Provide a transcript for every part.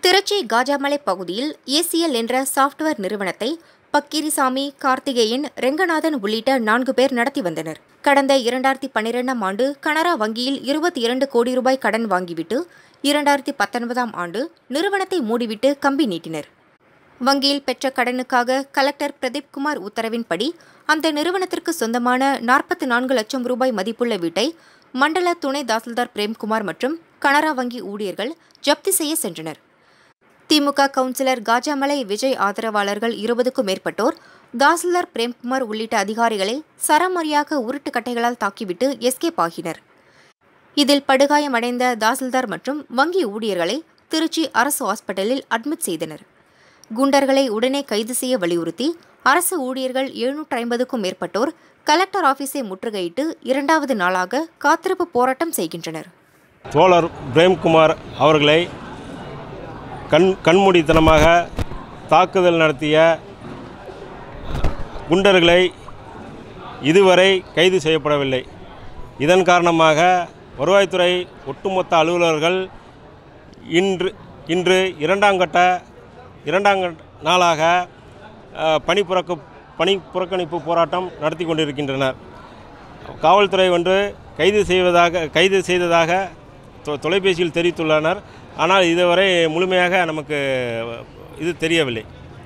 திருச்சி காஜாமலை பகுதியில் ஏசிஎல் என்ற சாஃப்ட்வேர் நிறுவனத்தை பக்கீரிசாமி கார்த்திகேயன் ரெங்கநாதன் உள்ளிட்ட நான்கு பேர் நடத்தி வந்தனர் கடந்த இரண்டாயிரத்தி பன்னிரெண்டாம் ஆண்டு கனரா வங்கியில் இருபத்தி இரண்டு கோடி ரூபாய் கடன் வாங்கிவிட்டு இரண்டாயிரத்தி பத்தொன்பதாம் ஆண்டு நிறுவனத்தை மூடிவிட்டு கம்பி நீட்டினர் வங்கியில் பெற்ற கடனுக்காக கலெக்டர் பிரதீப் குமார் உத்தரவின்படி அந்த நிறுவனத்திற்கு சொந்தமான நாற்பத்தி நான்கு லட்சம் ரூபாய் மதிப்புள்ள வீட்டை மண்டல துணை தாசில்தார் பிரேம்குமார் மற்றும் கனரா வங்கி ஊழியர்கள் ஜப்தி செய்ய சென்றனர் திமுக கவுன்சிலர் காஜாமலை விஜய் ஆதரவாளர்கள் இருபதுக்கும் மேற்பட்டோர் தாசில்தார் பிரேம்குமார் உள்ளிட்ட அதிகாரிகளை சரமாரியாக உருட்டு கட்டைகளால் தாக்கிவிட்டு எஸ்கேப் ஆகினர் இதில் படுகாயமடைந்த தாசில்தார் மற்றும் வங்கி ஊழியர்களை திருச்சி அரசு ஹாஸ்பிட்டலில் அட்மிட் செய்தனர் குண்டர்களை உடனே கைது செய்ய வலியுறுத்தி அரசு ஊழியர்கள் எழுநூற்று ஐம்பதுக்கும் மேற்பட்டோர் கலெக்டர் ஆபீஸை முற்றுகையிட்டு இரண்டாவது நாளாக காத்திருப்பு போராட்டம் செய்கின்றனர் தோழர் பிரேம்குமார் அவர்களை கண் கண்மூடித்தனமாக தாக்குதல் நடத்திய குண்டர்களை இதுவரை கைது செய்யப்படவில்லை இதன் காரணமாக வருவாய்த்துறை ஒட்டுமொத்த அலுவலர்கள் இன்று இன்று இரண்டாம் கட்ட இரண்டாம் கட்ட நாளாக அஹ், பணி புறக்க பணி புறக்கணிப்பு போராட்டம் நடத்தி கொண்டிருக்கின்றனர் காவல்துறை ஒன்று கைது செய்வதாக கைது செய்ததாக தொ- தொலைபேசியில் தெரிவித்துள்ளனர் ஆனால் இதுவரை முழுமையாக நமக்கு இது தெரியவில்லை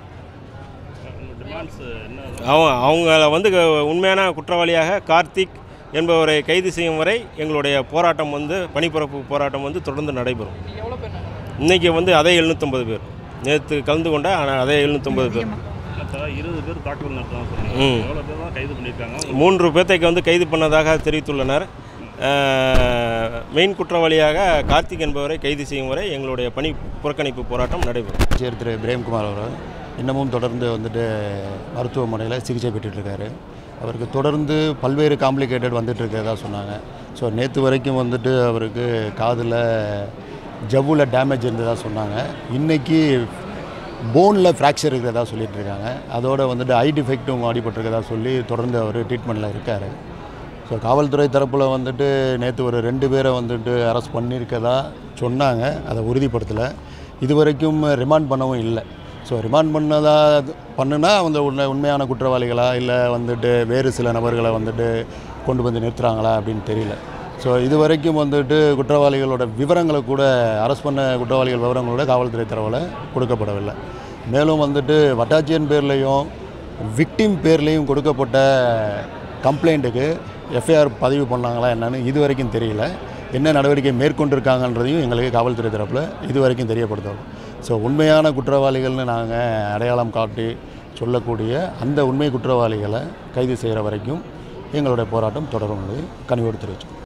அவங்க அவங்கள வந்து க- உண்மையான குற்றவாளியாக கார்த்திக் என்பவரை கைது செய்யும் வரை எங்களுடைய போராட்டம் வந்து பணிப்புறப்பு போராட்டம் வந்து தொடர்ந்து நடைபெறும் இன்றைக்கி வந்து அதே எழுநூற்றம்பது பேர் நேற்று கலந்து கொண்ட ஆனால் அதே எழுநூற்றம்பது பேர் இப்போ இருபது பேர் தாக்குதல் நடத்தலாம் சொன்னீங்க ம். எவ்வளோ பேர் தான் கைது பண்ணியிருக்காங்க மூன்று பேர்த்தைக்கு வந்து கைது பண்ணதாக தெரிவித்துள்ளனர் மெயின் குற்றவாளியாக கார்த்திக் என்பவரை கைது செய்யும் வரை எங்களுடைய பணி புறக்கணிப்பு போராட்டம் நடைபெறும் ஆட்சியர் திரு பிரேம்குமார் அவர் இன்னமும் தொடர்ந்து வந்துட்டு மருத்துவமனையில் சிகிச்சை பெற்றுட்டு இருக்காரு அவருக்கு தொடர்ந்து பல்வேறு காம்ப்ளிகேட்டட் வந்துட்டு இருக்கிறதா சொன்னாங்க ஸோ நேற்று வரைக்கும் வந்துட்டு அவருக்கு காதில் ஜவ்வில் டேமேஜ் இருந்ததா சொன்னாங்க இன்றைக்கி போனில் ஃப்ராக்சர் இருக்கிறதா சொல்லிட்டு இருக்காங்க அதோட வந்துட்டு ஐ டிஃபெக்ட்டும் அடிபட்டிருக்கதா சொல்லி தொடர்ந்து அவர் ட்ரீட்மெண்ட்டில் இருக்கார் ஸோ காவல்துறை தரப்பில் வந்துட்டு நேற்று ஒரு ரெண்டு பேரை வந்துட்டு அரெஸ்ட் பண்ணியிருக்கதா சொன்னாங்க அதை உறுதிப்படுத்தலை இது வரைக்கும் ரிமாண்ட் பண்ணவும் இல்லை ஸோ ரிமாண்ட் பண்ணதா பண்ணுனா அந்த உண்மை உண்மையான குற்றவாளிகளா இல்லை வந்துட்டு வேறு சில நபர்களை வந்துட்டு கொண்டு வந்து நிறுத்துகிறாங்களா அப்படின்னு தெரியல ஸோ இது வரைக்கும் வந்துட்டு குற்றவாளிகளோட விவரங்களை கூட அரெஸ்ட் பண்ண குற்றவாளிகள் விவரங்களோட காவல்துறை தரவில் கொடுக்கப்படவில்லை மேலும் வந்துட்டு வட்டாட்சியன் பேர்லேயும் விக்டிம் பேர்லேயும் கொடுக்கப்பட்ட கம்ப்ளைண்ட்டுக்கு எஃப்ஐஆர் பதிவு பண்ணாங்களா என்னன்னு இது வரைக்கும் தெரியல என்ன நடவடிக்கை மேற்கொண்டிருக்காங்கன்றதையும் எங்களுக்கு காவல்துறை தரப்பில் இது வரைக்கும் தெரியப்படுத்தணும் ஸோ உண்மையான குற்றவாளிகள்னு நாங்கள் அடையாளம் காட்டி சொல்லக்கூடிய அந்த உண்மை குற்றவாளிகளை கைது செய்கிற வரைக்கும் எங்களுடைய போராட்டம் தொடரும் என்பதை கனிவோடு தெரிவிச்சோம்